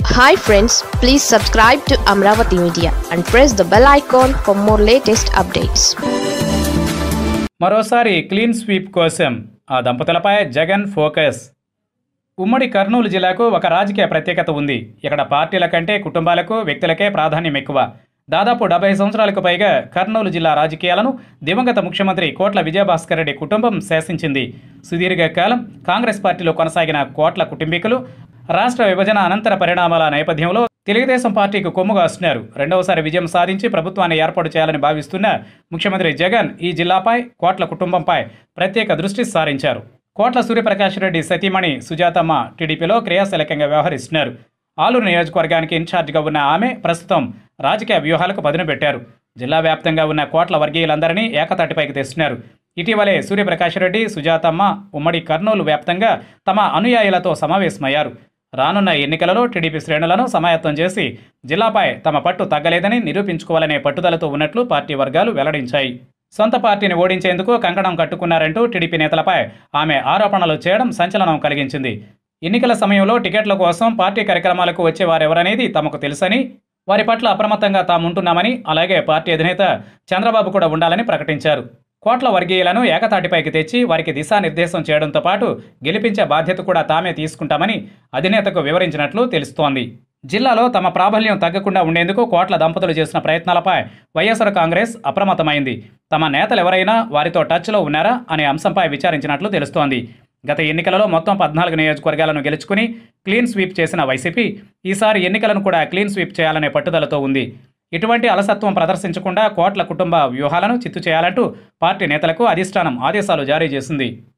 hi friends please subscribe to Amaravati media and press the bell icon for more latest updates మరోసారి clean sweep కోసం ఆ దంపతులపై Jagan focus ఉమ్మడి కర్నూలు జిల్లాకు ఒక రాజకీయ ప్రత్యేకత ఉంది ఇక్కడ పార్టీల కంటే కుటుంబాలకు వ్యక్తులకే ప్రాధాన్యం ఎక్కువ దాదాపు డెబ్బై సంవత్సరాలకు పైగా కర్నూలు జిల్లా రాజకీయాలను దివంగత ముఖ్యమంత్రి కోట్ల విజయభాస్కర్ రెడ్డి కుటుంబం శాసించింది సుదీర్ఘ కాలం కాంగ్రెస్ పార్టీలో కొనసాగిన కోట్ల కుటుంబీకులు రాష్ట్ర విభజన అనంతర పరిణామాల నేపథ్యంలో తెలుగుదేశం పార్టీకి కొమ్ము కాస్తున్నారు రెండవసారి విజయం సాధించి ప్రభుత్వాన్ని ఏర్పాటు చేయాలని భావిస్తున్న ముఖ్యమంత్రి జగన్ ఈ జిల్లాపై కోట్ల కుటుంబంపై ప్రత్యేక దృష్టి సారించారు కోట్ల సూర్యప్రకాష్ రెడ్డి సతీమణి సుజాతమ్మ టీడీపీలో క్రియాశీలకంగా వ్యవహరిస్తున్నారు ఆలూరు నియోజకవర్గానికి ఇన్ఛార్జిగా ఉన్న ఆమె ప్రస్తుతం రాజకీయ వ్యూహాలకు పదును పెట్టారు జిల్లా వ్యాప్తంగా ఉన్న కోట్ల వర్గీయులందరినీ ఏకతాటిపైకి తెస్తున్నారు ఇటీవలే సూర్యప్రకాష్ రెడ్డి సుజాతమ్మ ఉమ్మడి కర్నూలు వ్యాప్తంగా తమ అనుయాయులతో సమావేశమయ్యారు రానున్న ఎన్నికలలో టీడీపీ శ్రేణులను సమాయత్తం చేసి జిల్లాపై తమ పట్టు తగ్గలేదని నిరూపించుకోవాలనే పట్టుదలతో ఉన్నట్లు పార్టీ వర్గాలు వెల్లడించాయి సొంత పార్టీని ఓడించేందుకు కంకణం కట్టుకున్నారంటూ టీడీపీ నేతలపై ఆమె ఆరోపణలు చేయడం సంచలనం కలిగించింది ఎన్నికల సమయంలో టికెట్ల కోసం పార్టీ కార్యక్రమాలకు వచ్చేవారెవరనేది తమకు తెలుసని వారి పట్ల అప్రమత్తంగా తాముంటున్నామని అలాగే పార్టీ అధినేత చంద్రబాబు కూడా ఉండాలని ప్రకటించారు కోట్ల వర్గీయులను ఏకతాటిపైకి తెచ్చి వారికి దిశానిర్దేశం చేయడంతో పాటు గెలిపించే బాధ్యత కూడా తామే తీసుకుంటామని అధినేతకు వివరించినట్లు తెలుస్తోంది జిల్లాలో తమ ప్రాబల్యం తగ్గకుండా ఉండేందుకు కోట్ల దంపతులు చేసిన ప్రయత్నాలపై వైఎస్ఆర్ కాంగ్రెస్ అప్రమత్తమైంది తమ నేతలు ఎవరైనా వారితో టచ్లో ఉన్నారా అనే అంశంపై విచారించినట్లు తెలుస్తోంది గత ఎన్నికలలో మొత్తం పద్నాలుగు నియోజకవర్గాలను గెలుచుకుని క్లీన్ స్వీప్ చేసిన వైసీపీ ఈసారి ఎన్నికలను కూడా క్లీన్ స్వీప్ చేయాలనే పట్టుదలతో ఉంది ఇటువంటి అలసత్వం ప్రదర్శించకుండా కోట్ల కుటుంబ వ్యూహాలను చిత్తు చేయాలంటూ పార్టీ నేతలకు అధిష్టానం ఆదేశాలు జారీ చేసింది